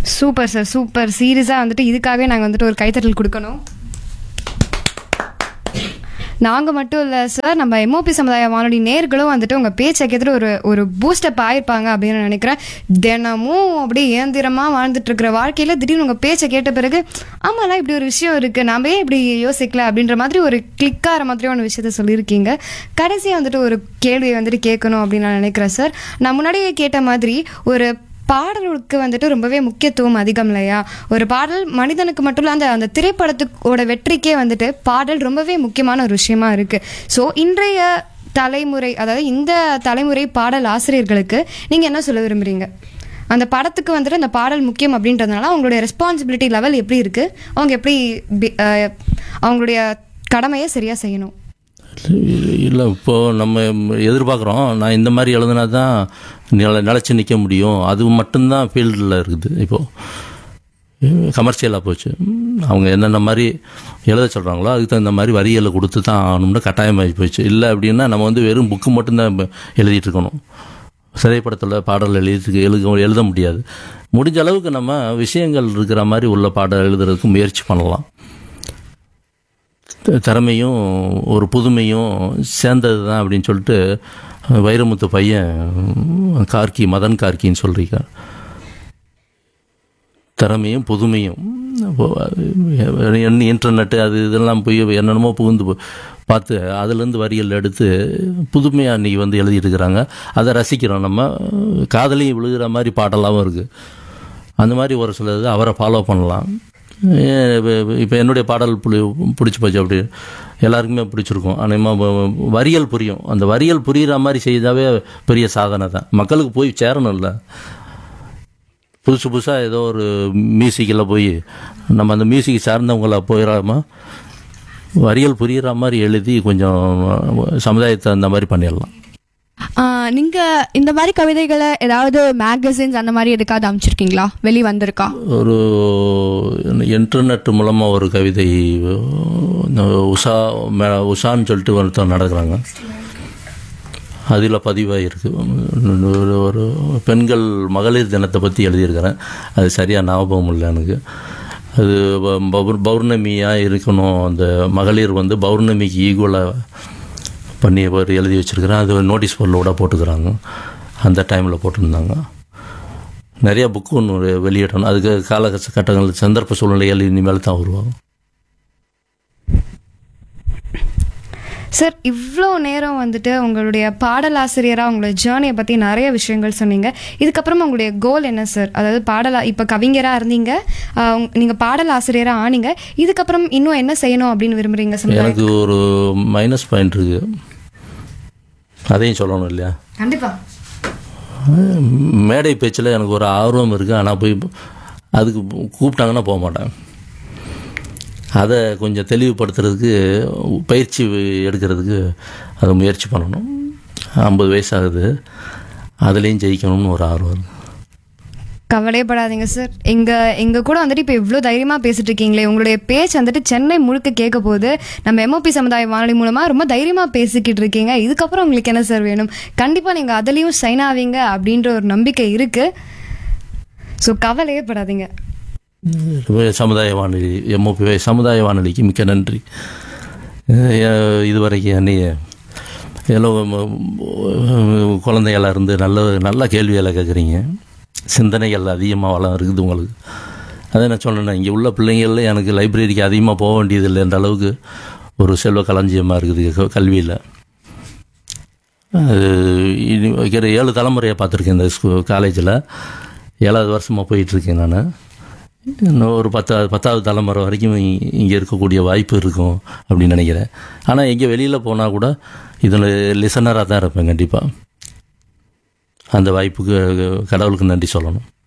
super sir super சீரியஸாக வந்துட்டு இதுக்காகவே நாங்கள் வந்துட்டு ஒரு கைத்தட்டல் கொடுக்கணும் நாங்கள் மட்டும் இல்லை சார் நம்ம எம்ஓபி சமுதாய வானொலி நேர்களும் வந்துட்டு உங்கள் பேச்சை கேட்டுட்டு ஒரு ஒரு பூஸ்டப் ஆயிருப்பாங்க அப்படின்னு நான் நினைக்கிறேன் தினமும் அப்படியே இயந்திரமாக வாழ்ந்துட்டு இருக்கிற வாழ்க்கையில் திடீர்னு உங்கள் பேச்சை கேட்ட பிறகு ஆமாலாம் இப்படி ஒரு விஷயம் இருக்குது நாம ஏன் இப்படி யோசிக்கல அப்படின்ற மாதிரி ஒரு கிளிக்காகிற மாதிரியான விஷயத்த சொல்லியிருக்கீங்க கடைசியாக வந்துட்டு ஒரு கேள்வியை வந்துட்டு கேட்கணும் அப்படின்னு நான் நினைக்கிறேன் சார் நான் முன்னாடியே கேட்ட மாதிரி ஒரு பாடலுக்கு வந்துட்டு ரொம்பவே முக்கியத்துவம் அதிகம் இல்லையா ஒரு பாடல் மனிதனுக்கு மட்டும் இல்லை அந்த அந்த திரைப்படத்துக்கோட வெற்றிக்கே வந்துட்டு பாடல் ரொம்பவே முக்கியமான ஒரு விஷயமா இருக்கு ஸோ இன்றைய தலைமுறை அதாவது இந்த தலைமுறை பாடல் ஆசிரியர்களுக்கு நீங்கள் என்ன சொல்ல விரும்புறீங்க அந்த படத்துக்கு வந்துட்டு அந்த பாடல் முக்கியம் அப்படின்றதுனால அவங்களுடைய ரெஸ்பான்சிபிலிட்டி லெவல் எப்படி இருக்கு அவங்க எப்படி பி- அஹ், அவங்களுடைய கடமையை சரியா செய்யணும் இல்லை இப்போது நம்ம எதிர்பார்க்குறோம் நான் இந்த மாதிரி எழுதுனா தான் நில நிலச்சி நிற்க முடியும் அது மட்டும்தான் ஃபீல்டில் இருக்குது இப்போது கமர்ஷியலாக போச்சு அவங்க என்னென்ன மாதிரி எழுத சொல்கிறாங்களோ அதுக்கு தகுந்த மாதிரி வரிகளை கொடுத்து தான் ஆகணும்னு கட்டாயமாகி போச்சு இல்லை அப்படின்னா நம்ம வந்து வெறும் புக்கு மட்டும்தான் இப்ப எழுதிட்டு இருக்கணும் திரைப்படத்தில் பாடல் எழுதி எழுத எழுத முடியாது முடிஞ்ச அளவுக்கு நம்ம விஷயங்கள் இருக்கிற மாதிரி உள்ள பாடல் எழுதுறதுக்கு முயற்சி பண்ணலாம் தி- திறமையும் ஒரு புதுமையும் சேர்ந்தது தான் அப்படின்னு சொல்லிட்டு வைரமுத்து பையன் கார்கி மதன் கார்கின்னு சொல்றீங்க திறமையும் புதுமையும் இப்போ என்ன இன்டர்நெட்டு அது இதெல்லாம் போய் என்னென்னமோ புகுந்து போ- பார்த்து அதுலேருந்து வரிகள் எடுத்து புதுமையாக இன்றைக்கி வந்து எழுதிட்டு இருக்கிறாங்க அதை ரசிக்கிறோம் நம்ம காதலையும் விழுகிற மாதிரி பாடலாகவும் இருக்குது அந்த மாதிரி ஒரு சிலது அவரை ஃபாலோ பண்ணலாம் இப்போ என்னுடைய பாடல் புடி பிடிச்சி போச்சு அப்படி எல்லாருக்குமே பிடிச்சிருக்கும் ஆனால் வரியல் புரியும் அந்த வரியல் புரிகிற மாதிரி செய்தாவே பெரிய சாதனை தான் மக்களுக்கு போய் சேரணும்ல புதுசு புதுசாக ஏதோ ஒரு மியூசிக்கில் போய் நம்ம அந்த மியூசிக் சார்ந்தவங்கள போயிடாம வரியல் புரிகிற மாதிரி எழுதி கொஞ்சம் சமுதாயத்தை அந்த மாதிரி பண்ணிடலாம் ஆஹ் நீங்க இந்த மாதிரி கவிதைகளை ஏதாவது மேகசின்ஸ் அந்த மாதிரி எதுக்காவது அமைச்சிருக்கீங்களா வெளி வந்திருக்கா ஒரு இன்டர்நெட் மூலமாக ஒரு கவிதை இந்த உஷா மே உஷான்னு சொல்லிட்டு ஒருத்தர் நடக்கிறாங்க அதில் பதிவாயிருக்கு ஒரு ஒரு பெண்கள் மகளிர் தினத்தை பற்றி எழுதியிருக்கிறேன் அது சரியாக ஞாபகம் இல்லை எனக்கு அது ப- பௌர் பௌர்ணமியாக இருக்கணும் அந்த மகளிர் வந்து பௌர்ணமிக்கு ஈக்குவலாக பண்ணி ஒரு எழுதி வச்சுருக்கிறேன் அது நோட்டீஸ் போர்டில் போட்டுக்கிறாங்க அந்த டைமில் போட்டிருந்தாங்க நிறைய புக்கு ஒன்று வெளியிடணும் அதுக்கு காலகட்டங்கள் சந்தர்ப்ப சூழ்நிலைகள் இனிமேல் தான் உருவாகும் சார் இவ்வளோ நேரம் வந்துட்டு உங்களுடைய பாடலாசிரியராக உங்களுடைய ஜேர்னியை பற்றி நிறைய விஷயங்கள் சொன்னீங்க இதுக்கப்புறமா உங்களுடைய கோல் என்ன சார் அதாவது பாடலா இப்போ கவிஞராக இருந்தீங்க நீங்கள் பாடலாசிரியராக ஆனீங்க இதுக்கப்புறம் இன்னும் என்ன செய்யணும் அப்படின்னு விரும்புறீங்க சமுதாயம் எனக்கு ஒரு மைனஸ் பாயிண்ட் இருக்கு அதையும் சொல்லணும் இல்லையா கண்டிப்பாக மேடை பேச்சில் எனக்கு ஒரு ஆர்வம் இருக்குது ஆனால் போய் அதுக்கு கூப்பிட்டாங்கன்னா போக மாட்டேன் அதை கொஞ்சம் தெளிவுபடுத்துறதுக்கு பயிற்சி எடுக்கிறதுக்கு அதை முயற்சி பண்ணணும் ஐம்பது வயசாகுது அதுலேயும் ஜெயிக்கணும்னு ஒரு ஆர்வம் இருக்கு கவலையப்படாதீங்க சார் எங்க எங்க கூட வந்துட்டு இப்போ இவ்வளோ தைரியமா பேசிட்டு இருக்கீங்களே உங்களுடைய பேச்சு வந்துட்டு சென்னை முழுக்க கேட்க போது நம்ம எம்ஓபி சமுதாய வானொலி மூலமா ரொம்ப தைரியமா பேசிக்கிட்டு இருக்கீங்க இதுக்கப்புறம் உங்களுக்கு என்ன சார் வேணும் கண்டிப்பா நீங்க அதுலயும் ஷைன் ஆவீங்க அப்படின்ற ஒரு நம்பிக்கை இருக்கு ஸோ கவலையே படாதீங்க சமுதாய வானொலி எம்ஓபி சமுதாய வானொலிக்கு மிக்க நன்றி அஹ் இதுவரைக்கும் என்னைய எல்லாம் குழந்தைகளாக இருந்து நல்ல நல்ல கேள்விகளை கேட்குறீங்க சிந்தனைகள் அதிகமாக வளம் இருக்குது உங்களுக்கு அதை நான் சொன்னேன் இங்கே உள்ள பிள்ளைங்களில் எனக்கு லைப்ரரிக்கு அதிகமாக போக வேண்டியது என்ற அளவுக்கு ஒரு செல்வ களஞ்சியமாக இருக்குது கல்வியில் அது இனி வைக்கிற ஏழு தலைமுறையை பார்த்துருக்கேன் இந்த ஸ்கூ காலேஜில் ஏழாவது வருஷமாக போயிட்டுருக்கேன் நான் இன்னும் ஒரு பத்தாவது பத்தாவது தலைமுறை வரைக்கும் இங்கே இருக்கக்கூடிய வாய்ப்பு இருக்கும் அப்படின்னு நினைக்கிறேன் ஆனால் எங்கே வெளியில் போனால் கூட இதில் லிசனராக தான் இருப்பேன் கண்டிப்பாக அந்த வாய்ப்புக்கு கடவுளுக்கு நன்றி சொல்லணும்